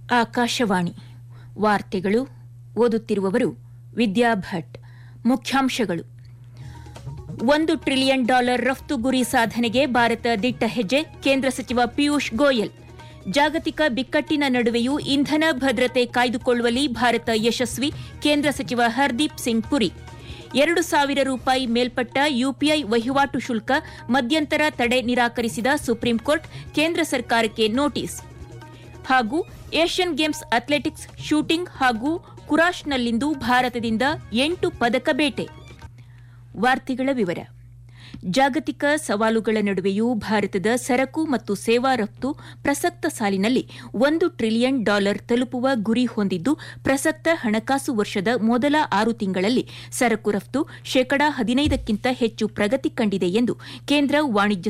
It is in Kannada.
ಆಕಾಶವಾಣಿ ವಾರ್ತೆಗಳು ಓದುತ್ತಿರುವವರು ವಿದ್ಯಾ ಭಟ್ ಮುಖ್ಯಾಂಶಗಳು ಒಂದು ಟ್ರಿಲಿಯನ್ ಡಾಲರ್ ರಫ್ತು ಗುರಿ ಸಾಧನೆಗೆ ಭಾರತ ದಿಟ್ಟ ಹೆಜ್ಜೆ ಕೇಂದ್ರ ಸಚಿವ ಪಿಯೂಷ್ ಗೋಯಲ್ ಜಾಗತಿಕ ಬಿಕ್ಕಟ್ಟಿನ ನಡುವೆಯೂ ಇಂಧನ ಭದ್ರತೆ ಕಾಯ್ದುಕೊಳ್ಳುವಲ್ಲಿ ಭಾರತ ಯಶಸ್ವಿ ಕೇಂದ್ರ ಸಚಿವ ಹರ್ದೀಪ್ ಸಿಂಗ್ ಪುರಿ ಎರಡು ಸಾವಿರ ರೂಪಾಯಿ ಮೇಲ್ಪಟ್ಟ ಯುಪಿಐ ವಹಿವಾಟು ಶುಲ್ಕ ಮಧ್ಯಂತರ ತಡೆ ನಿರಾಕರಿಸಿದ ಸುಪ್ರೀಂ ಕೋರ್ಟ್ ಕೇಂದ್ರ ಸರ್ಕಾರಕ್ಕೆ ನೋಟಿಸ್ ಹಾಗೂ ಏಷ್ಯನ್ ಗೇಮ್ಸ್ ಅಥ್ಲೆಟಿಕ್ಸ್ ಶೂಟಿಂಗ್ ಹಾಗೂ ಕುರಾಶ್ನಲ್ಲಿಂದು ಭಾರತದಿಂದ ಎಂಟು ಪದಕ ಬೇಟೆ ವಾರ್ತೆಗಳ ವಿವರ ಜಾಗತಿಕ ಸವಾಲುಗಳ ನಡುವೆಯೂ ಭಾರತದ ಸರಕು ಮತ್ತು ಸೇವಾ ರಫ್ತು ಪ್ರಸಕ್ತ ಸಾಲಿನಲ್ಲಿ ಒಂದು ಟ್ರಿಲಿಯನ್ ಡಾಲರ್ ತಲುಪುವ ಗುರಿ ಹೊಂದಿದ್ದು ಪ್ರಸಕ್ತ ಹಣಕಾಸು ವರ್ಷದ ಮೊದಲ ಆರು ತಿಂಗಳಲ್ಲಿ ಸರಕು ರಫ್ತು ಶೇಕಡಾ ಹದಿನೈದಕ್ಕಿಂತ ಹೆಚ್ಚು ಪ್ರಗತಿ ಕಂಡಿದೆ ಎಂದು ಕೇಂದ್ರ ವಾಣಿಜ್ಯ